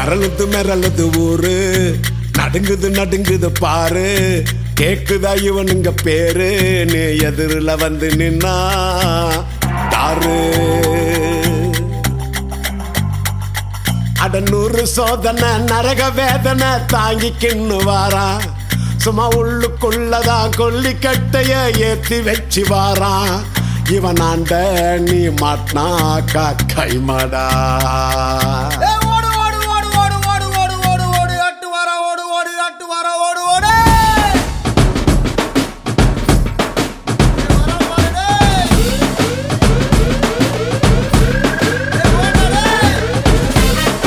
அரளுது மிரளுது ஊரு நடுங்குது நடுங்குது பாரு கேக்குதா இவனுங்க பேரு நீ எதிரில வந்து நின்னா தாரு அட நூறு சோதனை நரக வேதனை தாங்கிக்கின்னு வாரா சும்மா உள்ளுக்குள்ளதான் கொல்லி கட்டைய ஏத்தி வச்சு வாரா இவன் ஆண்ட நீ மாட்டினாக்கா கைமாடா ஏய், ஓடு ஓடு ஓடு ஓடு ஓடு ஓடு ஓடு ஓடு அட்டு வர ஓடு ஓடு அட்டு வர ஓடு ஓடு ஏய், வர பாரு, டேய். ஏய், ஓடுடா, டேய்.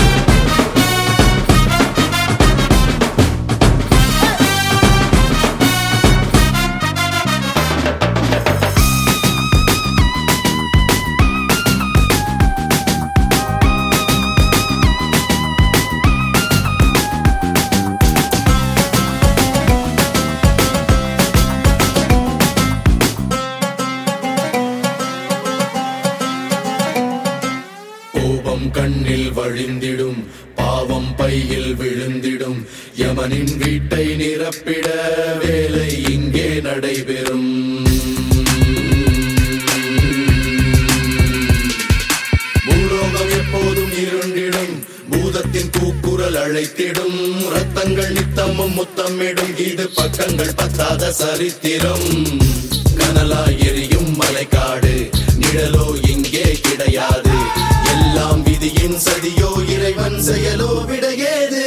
கோபம் கண்ணில் வழிந்திடும் பாவம் பையில் விழுந்திடும் யமனின் வீட்டை நிரப்பிட வேலை இங்கே நடைபெறும் பூலோகம் எப்போதும் இருண்டிடும் பூதத்தின் கூக்குரல் அழைத்திடும் ரத்தங்கள் நித்தமும் முத்தமிடும் இது பக்கங்கள் பத்தாத சரித்திரம் கனலாய் எரியும் மலைக்காடு நிழலோ இங்கே கிடையாது எல்லாம் விதியின் சதியோ இறைவன் செயலோ விடையேது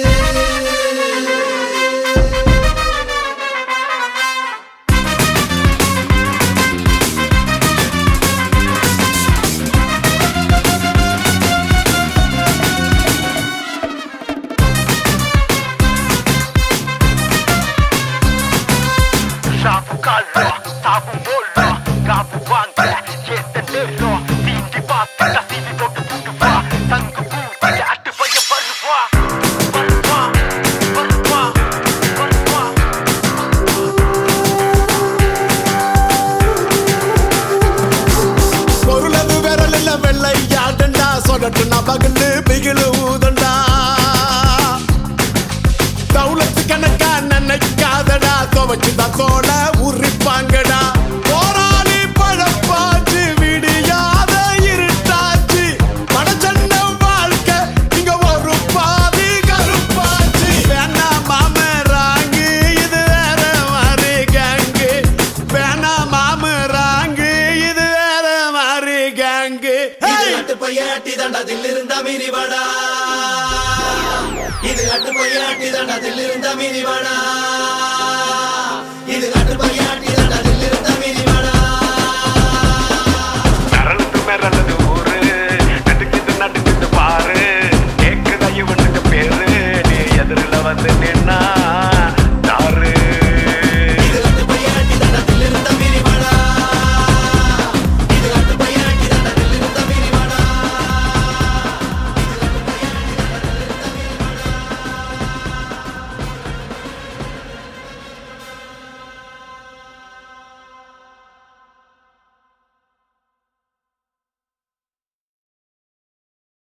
Sabu kallo, tabu bollo, gabu wanga, jätten döllo, din debatt, da vill vi bort och borde vara, tango borde, att det var jag bara var. Bara var, bara var, bara var. பொருளது விரலில் வெள்ளையாடண்டா சொடட்டு நபகுன்னு பிகிலு ஊதண்டா தௌலத்து கணக்கா நினைக்காதடா துவச்சுதான் தோட உரிப்பாங்கடா போராளி பழப்பாச்சு விடியாத இருட்டாச்சு படச்சண்ட வாழ்க்கை இங்க ஒரு பாதி கருப்பாச்சு வேணா மாமராங்கு இது வேற மாதிரி கேங்கு வேணா மாமராங்கு இது வேற மாதிரி கேங்கு இது அட்டு பையாட்டி தண்டத்தில் இருந்த மினிவடா இது அட்டு பையாட்டி தண்டத்தில் இருந்த மினிவடா இது அட்டு பையாட்டி